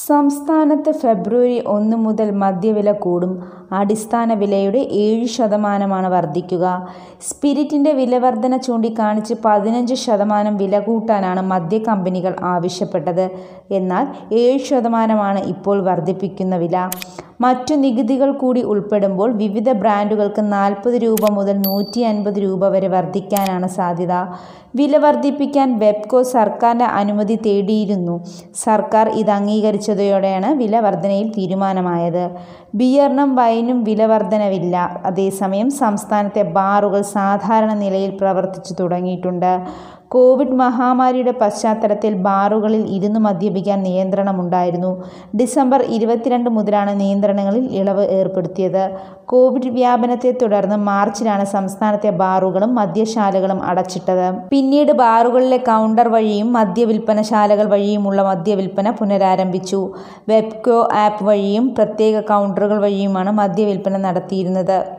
സംസ്ഥാനത്ത് ഫെബ്രുവരി ഒന്ന് മുതൽ മദ്യവില കൂടും അടിസ്ഥാന വിലയുടെ ഏഴ് ശതമാനമാണ് വർധിക്കുക സ്പിരിറ്റിന്റെ വിലവർധന ചൂണ്ടിക്കാണിച്ച് പതിനഞ്ച് ശതമാനം വില കൂട്ടാനാണ് മദ്യക്കമ്പനികൾ ആവശ്യപ്പെട്ടത് എന്നാൽ ഏഴ് ശതമാനമാണ് ഇപ്പോൾ വർധിപ്പിക്കുന്ന വില മറ്റു നികുതികൾ കൂടി ഉൾപ്പെടുമ്പോൾ വിവിധ ബ്രാൻഡുകൾക്ക് നാൽപ്പത് രൂപ മുതൽ നൂറ്റി അൻപത് രൂപ വരെ വർധിക്കാനാണ് സാധ്യത വില വർധിപ്പിക്കാൻ വെബ്കോ സർക്കാരിന്റെ അനുമതി തേടിയിരുന്നു സർക്കാർ ഇത് അംഗീകരിച്ചതോടെയാണ് വില വർധനയിൽ തീരുമാനമായത് ബിയറിനും വൈനും വില വർധനവില്ല അതേസമയം സംസ്ഥാനത്തെ ബാറുകൾ സാധാരണ നിലയിൽ പ്രവർത്തിച്ചു തുടങ്ങിയിട്ടുണ്ട് കോവിഡ് മഹാമാരിയുടെ പശ്ചാത്തലത്തിൽ ബാറുകളിൽ ഇരുന്ന് മദ്യപിക്കാൻ നിയന്ത്രണമുണ്ടായിരുന്നു ഡിസംബർ ഇരുപത്തിരണ്ട് മുതലാണ് നിയന്ത്രണങ്ങളിൽ ഇളവ് ഏർപ്പെടുത്തിയത് കോവിഡ് വ്യാപനത്തെ തുടർന്ന് മാർച്ചിലാണ് സംസ്ഥാനത്തെ ബാറുകളും മദ്യശാലകളും അടച്ചിട്ടത് പിന്നീട് ബാറുകളിലെ കൗണ്ടർ വഴിയും മദ്യവിൽപ്പനശാലകൾ വഴിയുമുള്ള മദ്യവിൽപ്പന പുനരാരംഭിച്ചു വെബ്കോ ആപ്പ് വഴിയും പ്രത്യേക കൗണ്ടറുകൾ വഴിയുമാണ് മദ്യവിൽപ്പന നടത്തിയിരുന്നത്